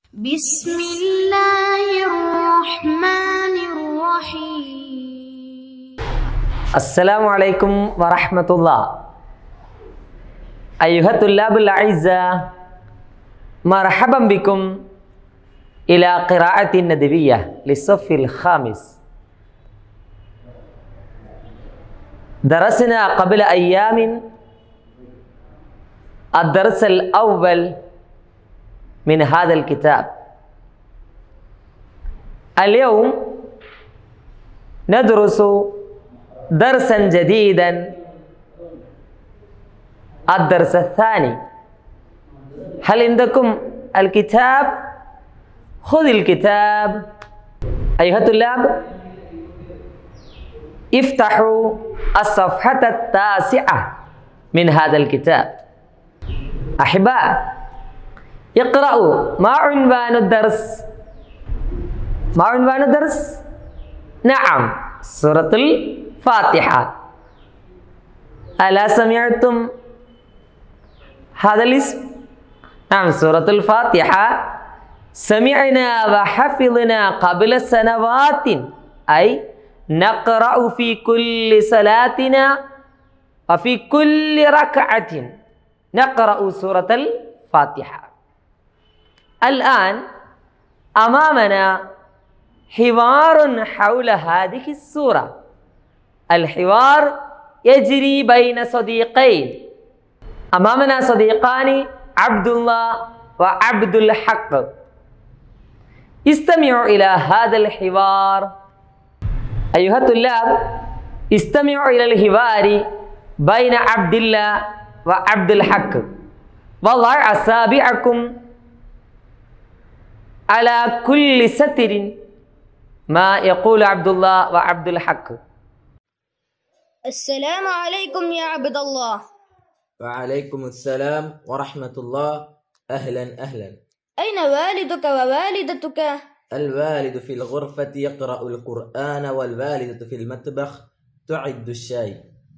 بسم الله الرحمن الرحيم السلام عليكم ورحمة الله أيها الطلاب الأعزاء مرحبا بكم إلى قراءة الندبية للصف الخامس درسنا قبل أيام الدرس الأول من هذا الكتاب اليوم ندرس درسا جديدا الدرس الثاني هل عندكم الكتاب خذ الكتاب أيها الطلاب افتحوا الصفحة التاسعة من هذا الكتاب أحباء اقرأوا ما عنوان الدرس ما عنوان الدرس نعم سورة الفاتحة ألا سمعتم هذا الاسم نعم سورة الفاتحة سمعنا وحفظنا قبل سنوات أي نقرأ في كل صلاتنا وفي كل ركعة نقرأ سورة الفاتحة الآن أمامنا حوار حول هذه السورة الحوار يجري بين صديقين أمامنا صديقان عبد الله وعبد الحق استمعوا إلى هذا الحوار أيها الطلاب استمعوا إلى الحوار بين عبد الله وعبد الحق وضع أصابعكم على كل ستر ما يقول عبد الله وعبد الحق السلام عليكم يا عبد الله وعليكم السلام ورحمة الله أهلا أهلا أين والدك ووالدتك؟ الوالد في الغرفة يقرأ القرآن والوالدة في المطبخ تعد الشاي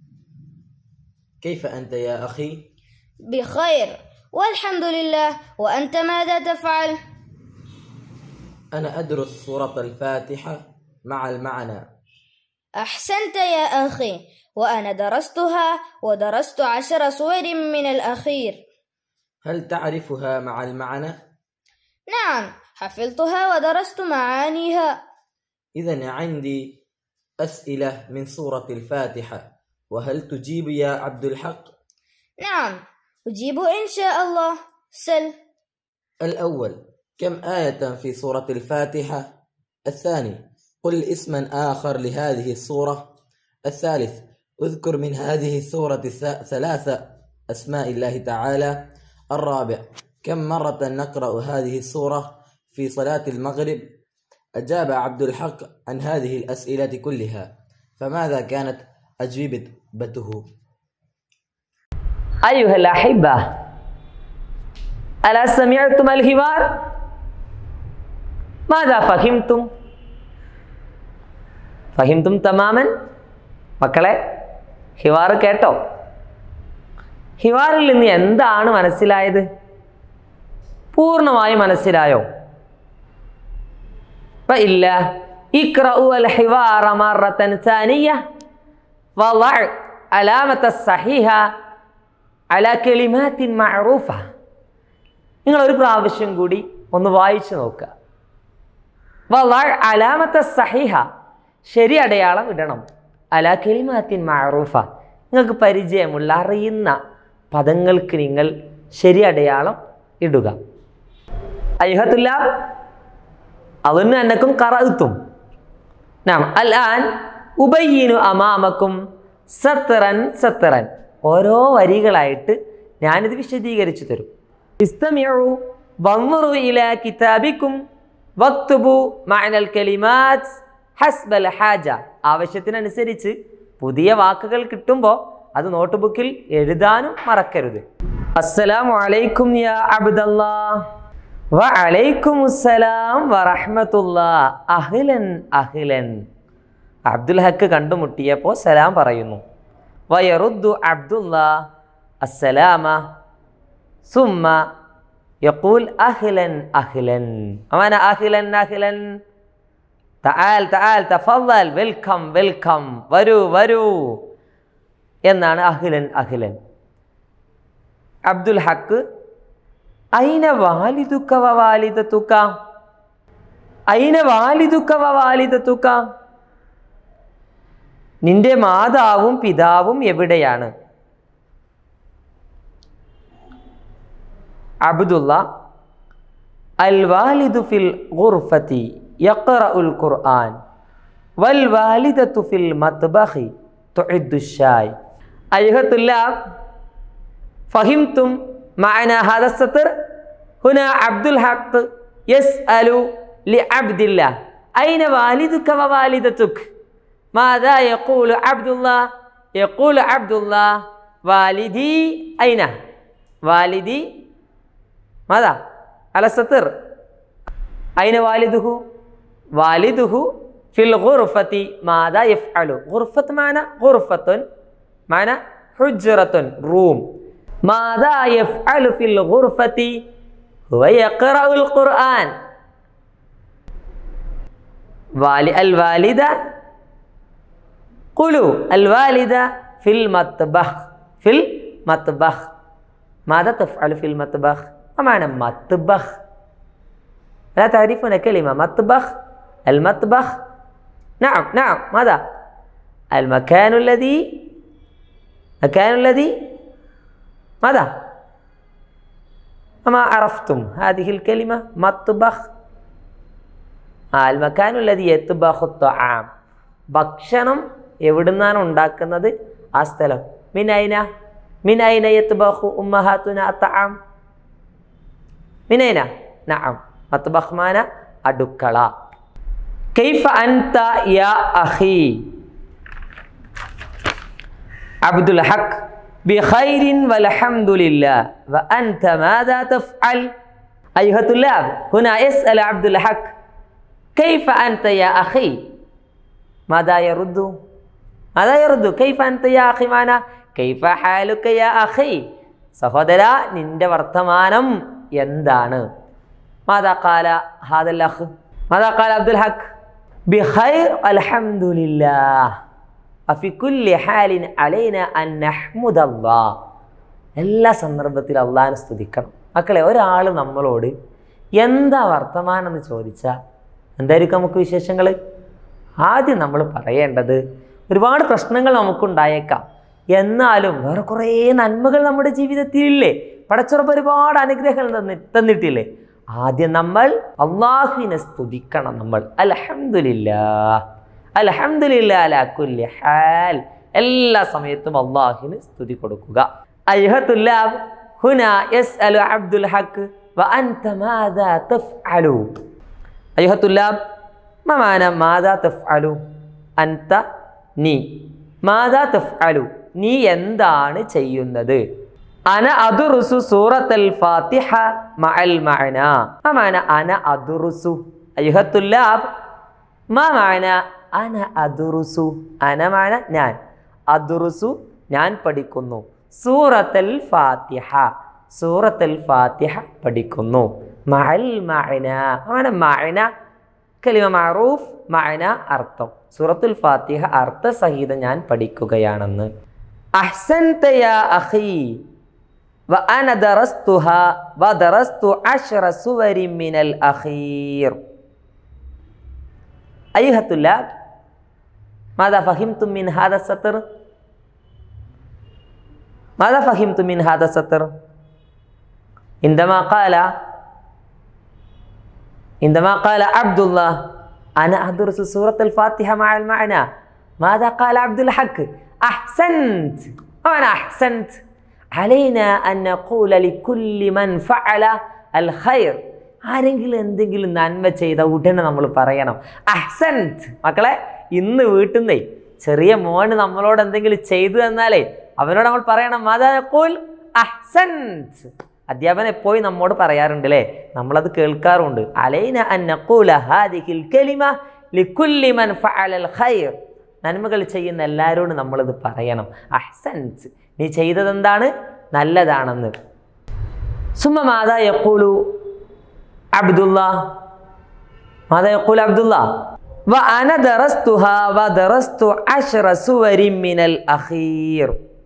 كيف أنت يا أخي؟ بخير والحمد لله وأنت ماذا تفعل؟ أنا أدرس سورة الفاتحة مع المعنى أحسنت يا أخي وأنا درستها ودرست عشر صور من الأخير هل تعرفها مع المعنى؟ نعم حفظتها ودرست معانيها إذا عندي أسئلة من سورة الفاتحة وهل تجيب يا عبد الحق؟ نعم أجيب إن شاء الله سل الأول كم آية في سورة الفاتحة؟ الثاني قل اسما آخر لهذه السورة الثالث اذكر من هذه السورة الث- ثلاثة أسماء الله تعالى الرابع كم مرة نقرأ هذه السورة في صلاة المغرب أجاب عبد الحق عن هذه الأسئلة كلها فماذا كانت أجوبته أيها الأحبة ألا سمعتم الحوار ماذا فهمتم ഫഹിംതും തമാമൻ മക്കളെ ഹിവാർ കേട്ടോ ഹിവാറിൽ നിന്ന് എന്താണ് മനസ്സിലായത് പൂർണ്ണമായി മനസ്സിലായോ ഇല്ല ഇക്റഉ അൽ ഹിവാറ മറത്തൻ സാനിയ വളഅ അലാമത്ത സഹീഹ അല കെളിമാത്തിൻ മഅറൂഫ നിങ്ങൾ ഒരു പ്രാവശ്യം കൂടി ഒന്ന് വായിച്ചു നോക്കുക വളഅ അലാമത്ത സഹീഹ ശരി അടയാളം ഇടണം അല കെളിമാത്തിൻ മഅറൂഫ നിങ്ങൾക്ക് പരിചയമുള്ള അറിയുന്ന പദങ്ങൾക്ക് നിങ്ങൾ ശരി അടയാളം ഇടുക അയ്ഹത്തുല്ല അതൊന്നും എന്നക്കും കറത്തും നാം അൽ ആൻ ഉബയ്യനു അമാമക്കും സത്തറൻ സത്തറൻ ഓരോ വരികളായിട്ട് ഞാനിത് വിശദീകരിച്ചു തരും ഇസ്തമിഉ വന്നുറു ഇല കിതാബിക്കും വക്തുബു മഅനൽ കലിമാത്ത് ഹസ്ബൽ ഹാജ ആവശ്യത്തിനനുസരിച്ച് പുതിയ വാക്കുകൾ കിട്ടുമ്പോൾ അത് നോട്ട് ബുക്കിൽ എഴുതാനും മറക്കരുത് അസ്സലാമു അലൈക്കും യാ അബ്ദല്ലാ വഅലൈക്കും അസ്സലാം വറഹ്മത്തുള്ളാ അഹ്ലൻ അഹ്ലൻ അബ്ദുൽ ഹക്ക് കണ്ടുമുട്ടിയപ്പോൾ സലാം പറയുന്നു വയറുദ്ദു അബ്ദുള്ള അസ്സലാമ സുമ്മ യഖൂൽ അഹ്ലൻ അഹ്ലൻ അമാന അഹ്ലൻ അഹ്ലൻ തആൽ തആൽ തഫضل വെൽക്കം വെൽക്കം വരൂ വരൂ എന്നാണ് അഹ്ലൻ അഹ്ലൻ അബ്ദുൽ ഹക്ക് ഐന വാലിദുക്ക വ വാലിദത്തുക്ക ഐന വാലിദുക്ക വ വാലിദത്തുക്ക നിന്റെ മാതാവും പിതാവും എവിടെയാണ് അബ്ദുള്ള അൽ വാലിദു ഫിൽ ഗുർഫത്തി യഖറഉൽ ഖുർആൻ വൽ വാലിദത്തു ഫിൽ മത്ബഖി തുഇദ്ദു الشاي أيها الطلاب فهمتم معنى هذا السطر هنا عبد الحق يسأل لعبد الله أين والدك ووالدتك ماذا يقول عبد الله يقول عبد الله والدي أين والدي ماذا على السطر أين والده والده في الغرفة ماذا يفعل غرفة معنى غرفة معنى حجرة روم ماذا يفعل في الغرفة هو يقرأ القرآن والي الوالدة قلوا الوالدة في المطبخ في المطبخ ماذا تفعل في المطبخ ما معنى مطبخ لا تعرفون كلمة مطبخ المطبخ نعم نعم ماذا المكان الذي مكان الذي ماذا ما عرفتم هذه الكلمة مطبخ ആ അൽമക്കാനുള്ളത് എത്തുബാഹുത്വാം ഭക്ഷണം എവിടുന്നാണ് ഉണ്ടാക്കുന്നത് ആ സ്ഥലം മിനൈന മിനൈന എത്തുബാഹു ഉമ്മഹാത്തുന അത്താം മിനൈന നഅം മത്ബഖ്മാന അടുക്കള കൈഫ അൻത യാ അഖി അബ്ദുൽ ഹഖ് بخير والحمد لله وأنت ماذا تفعل أيها الطلاب هنا يسأل عبد الحق كيف أنت يا أخي ماذا يرد ماذا يرد كيف أنت يا أخي معنا كيف حالك يا أخي സഹോദര നിന്റെ വർത്തമാനം എന്താണ് മാതാ കാല ഹാദൽ അഖ് മാതാ കാല അബ്ദുൽ ഹക്ക് ബിഖൈർ അൽഹംദുലില്ലാഹ് അഫി കുല്ലി ഹാലിൻ അലൈന അൻ നഹ്മുദല്ലാഹ് എല്ലാ സന്ദർഭത്തിലും അള്ളാഹിനെ സ്തുതിക്കണം മക്കളെ ഒരാൾ നമ്മളോട് എന്താ വർത്തമാനം എന്ന് ചോദിച്ചാൽ എന്തായിരിക്കും നമുക്ക് വിശേഷങ്ങൾ ആദ്യം നമ്മൾ പറയേണ്ടത് ഒരുപാട് പ്രശ്നങ്ങൾ നമുക്കുണ്ടായേക്കാം എന്നാലും വേറെ കുറേ നന്മകൾ നമ്മുടെ ജീവിതത്തിലില്ലേ പടച്ചുറപ്പ് ഒരുപാട് അനുഗ്രഹങ്ങൾ തന്നി തന്നിട്ടില്ലേ ആദ്യം നമ്മൾ അള്ളാഹുവിനെ സ്തുതിക്കണം നമ്മൾ അലഹമില്ലാ അലഹമില്ല അലാക്കുല്ലി ഹാൽ എല്ലാ സമയത്തും അള്ളാഹുവിന് സ്തുതി കൊടുക്കുക അയ്ഹത്തുല്ലാബ് ഹുന യസ് അലു അബ്ദുൽ ഹക്ക് وأنت ماذا تفعل أيها الطلاب ما معنى ماذا تفعل أنت നീ മാതാ തഫ്അലു നീ എന്താണ് ചെയ്യുന്നത് അന അദുറുസു സൂറത്തൽ ഫാത്തിഹ മഅൽ മഅന മാ മഅന അന അദുറുസു അയ്ഹത്തുല്ലാബ് മാ മഅന അന അദുറുസു അന മഅന ഞാൻ അദുറുസു ഞാൻ പഠിക്കുന്നു സൂറത്തൽ ഫാത്തിഹ സൂറത്തൽ ഫാത്തിഹ പഠിക്കുന്നു മഅൽ മഅന മഅന മഅന കലിമ മഅറൂഫ് മഅന അർത്ഥം സൂറത്തുൽ ഫാത്തിഹ അർത്ഥസഹിതം ഞാൻ പഠിക്കുകയാണെന്ന് അഹ്സൻത യാ അഖി وأنا درستها ودرست عشر سور من الأخير أيها الطلاب ماذا فهمتم من هذا السطر؟ ماذا فهمتم من هذا السطر؟ عندما قال عندما قال عبد الله أنا أدرس سورة الفاتحة مع المعنى ماذا قال عبد الحق أحسنت أنا أحسنت علينا أن نقول لكل من فعل الخير ആരെങ്കിലും എന്തെങ്കിലും നന്മ ചെയ്ത ഉടനെ നമ്മൾ പറയണം അഹ്സൻത് മക്കളെ ഇന്ന് വീട്ടിൽ നിന്നേ ചെറിയ മോന് നമ്മളോട് എന്തെങ്കിലും ചെയ്തു തന്നാലേ അവനോട് നമ്മൾ പറയണം മാതാ കൂൽ അഹ്സൻത് അധ്യാപകൻ എപ്പോഴും നമ്മോട് പറയാറുണ്ട് അല്ലേ നമ്മളത് കേൾക്കാറുണ്ട് അലൈന അൻ നഖൂല ഹാദിഹിൽ കലിമ ലിക്കുല്ലി മൻ ഫഅലൽ ഖൈർ നന്മകൾ ചെയ്യുന്ന എല്ലാവരോടും നമ്മളിത് പറയണം അഹ്സൻസ് നീ ചെയ്തതെന്താണ് നല്ലതാണെന്ന് ثم ماذا يقول عبد الله ماذا يقول عبد الله وأنا درستها ودرست عشر سور من الأخير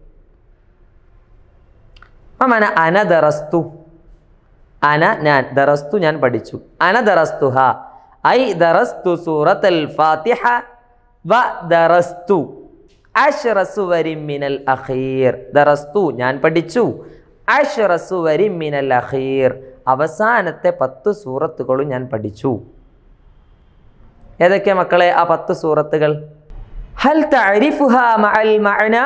ما معنى أنا درست أنا ഞാൻ ദറസ്തു ഞാൻ പഠിച്ചു അന ദറസ്തുഹ ഐ ദറസ്തു സൂറത്തൽ ഫാത്തിഹ വ ദറസ്തു അഷ്റ സുവരിൻ മിനൽ അഖീർ ദറസ്തു ഞാൻ പഠിച്ചു അഷ്റ സുവരിൻ മിനൽ അഖീർ അവസാനത്തെ പത്ത് സൂറത്തുകളും ഞാൻ പഠിച്ചു ഏതൊക്കെ മക്കളെ ആ പത്ത് സൂറത്തുകൾ ഹൽ തഅരിഫുഹ മഅൽ മഅന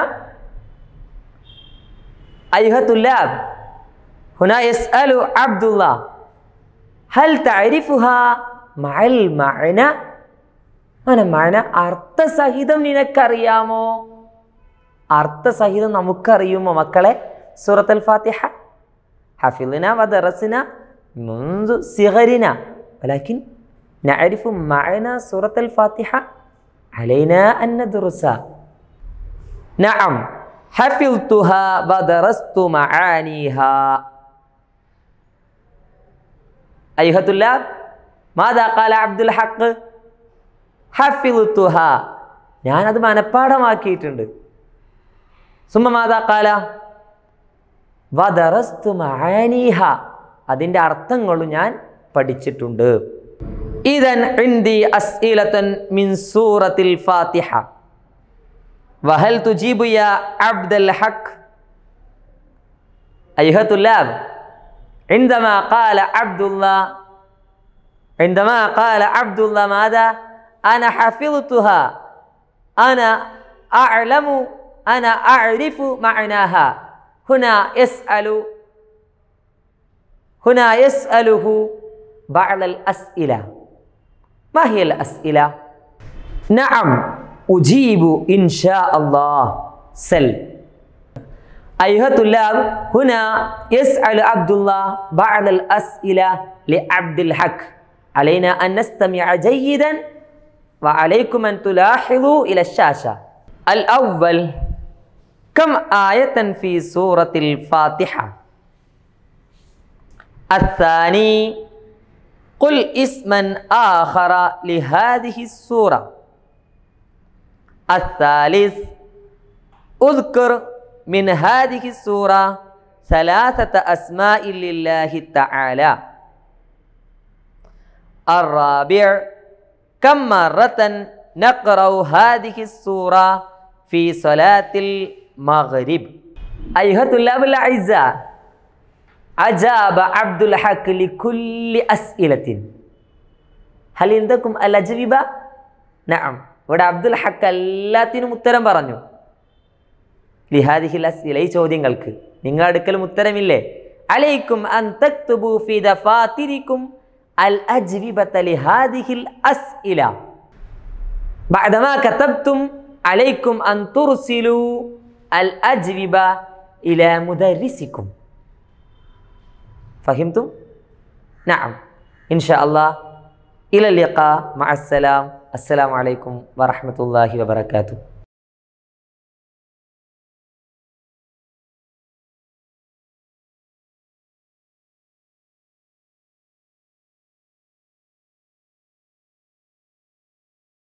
أيها الطلاب هنا يسأل عبد الله هل تعرفها مع المعنى അങ്ങനെ മഴ അർത്ഥസഹിതം നിനക്കറിയാമോ അർത്ഥസഹിതം നമുക്കറിയുമോ മക്കളെ സൂറത്തുൽ ഫാത്തിഹ ഹഫിലിന വദറസിന മുൻദു സിഗരിന ولكن نعرف معنى سورة الفاتحة علينا أن ندرسها نعم حفظتها ودرست معانيها أيها الطلاب ماذا قال عبد الحق ഹഫിലുത്തുഹ ഞാനത് മനഃപ്പാഠമാക്കിയിട്ടുണ്ട് സുമ മാതാ കാല വദറസ്തു മഹാനീഹ അതിൻ്റെ അർത്ഥങ്ങളും ഞാൻ പഠിച്ചിട്ടുണ്ട് ഇതൻ ഇന്ദി അസ്ഇലത്തൻ മിൻ സൂറത്തിൽ ഫാത്തിഹ വഹൽ തുജീബു യാ അബ്ദൽ ഹഖ് أيها الطلاب عندما قال عبد الله عندما قال عبد الله ماذا أنا حفظتها أنا أعلم أنا أعرف معناها هنا يسأل هنا يسأله بعض الأسئلة ما هي الأسئلة؟ نعم أجيب إن شاء الله سل أيها الطلاب هنا يسأل عبد الله بعض الأسئلة لعبد الحق علينا أن نستمع جيدا وعليكم أن تلاحظوا إلى الشاشة الأول كم آية في سورة الفاتحة الثاني قل اسما آخر لهذه السورة الثالث اذكر من هذه السورة ثلاثة أسماء لله تعالى الرابع كم مرة نقرأ هذه السورة في صلاة المغرب أيها الطلاب الأعزاء أجاب عبد الحق لكل أسئلة هل عندكم الأجوبة؟ نعم ഇവിടെ അബ്ദുൽ ഹക്ക് എല്ലാത്തിനും ഉത്തരം പറഞ്ഞു ലിഹാദിഹിൽ അസ്ഇല ഈ ചോദ്യങ്ങൾക്ക് നിങ്ങൾ അടുക്കലും ഉത്തരമില്ലേ അലൈക്കും അൻ തക്തുബു ഫി ദഫാതിരിക്കും അൽ അജ്വിബത ലിഹാദിഹിൽ അസ്ഇല بعدما كتبتم عليكم أن ترسلوا الأجوبة إلى مدرسكم فهمتم؟ نعم إن شاء الله إلى اللقاء مع السلام السلام عليكم ورحمة الله وبركاته